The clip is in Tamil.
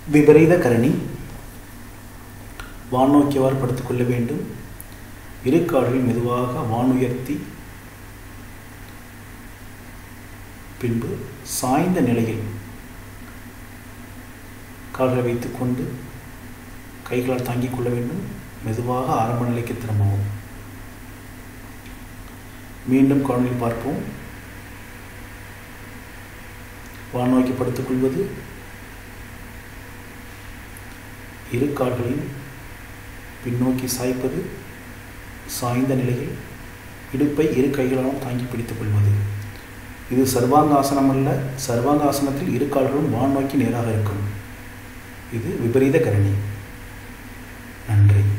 விபரீத கரணி வானோக்கியவாறு படுத்துக்கொள்ள வேண்டும் இரு கால்கள் மெதுவாக வானுயர்த்தி பின்பு சாய்ந்த நிலையில் கால்களை வைத்துக்கொண்டு கைகளால் தாங்கிக் கொள்ள வேண்டும் மெதுவாக ஆரம்ப நிலைக்கு திரும்பவும் மீண்டும் காணொலி பார்ப்போம் வானோக்கி படுத்துக் கொள்வது இரு கால்களையும் பின்னோக்கி சாய்ப்பது சாய்ந்த நிலையில் இடுப்பை இரு கைகளாலும் தாங்கி பிடித்துக் கொள்வது இது சர்வாங்காசனம் அல்ல சர்வாங்காசனத்தில் இரு கால்களும் வான் நோக்கி நேராக இருக்கும் இது விபரீத கரணி நன்றி